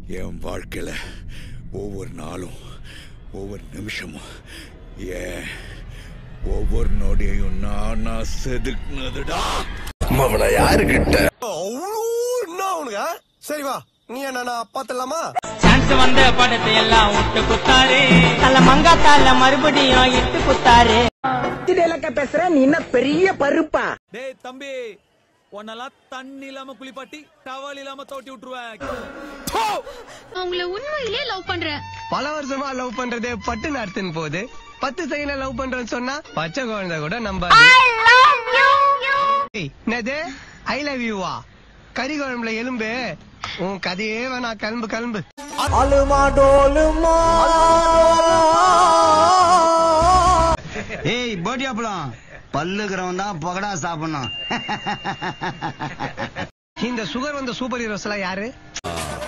என் வாழ்க்கையில ஒவ்வொரு நாளும் ஒவ்வொரு நிமிஷமும் ஏன் ஒவ்வொரு நொடியையும் நானா செதுக்குனதுடா அவளை யாருக்கிட்ட அவ்வளோ என்ன அவனுங்க சரி வா நீ என்ன பாத்துலாமா சான்ஸ் வந்த படத்தை எல்லாம் விட்டு குத்தாரு தல மங்காத்தால மறுபடியும் இட்டு குத்தாரு பேசுற நீ என்ன பெரிய பருப்பா டேய் தம்பி உன்னெல்லாம் தண்ணி இல்லாம குளிப்பாட்டி டவல் இல்லாம தோட்டி விட்டுருவேன் உங்களை உண்மையிலே லவ் பண்றேன் பல வருஷமா லவ் பண்றது பட்டு நடத்துன்னு போகுது பத்து செகண்ட்ல லவ் பண்றேன்னு சொன்னா பச்சை குழந்தை கூட நம்ப என்னது ஐ லவ் யூவா கறி குழம்புல எலும்பு உன் கதையே வேணா கிளம்பு கிளம்பு ஏய் போட்டியாப்பலாம் பல்லுக்கிறவன் தான் பகடா சாப்பிடணும் இந்த சுகர் வந்த சூப்பர் ஹீரோஸ் எல்லாம் யாரு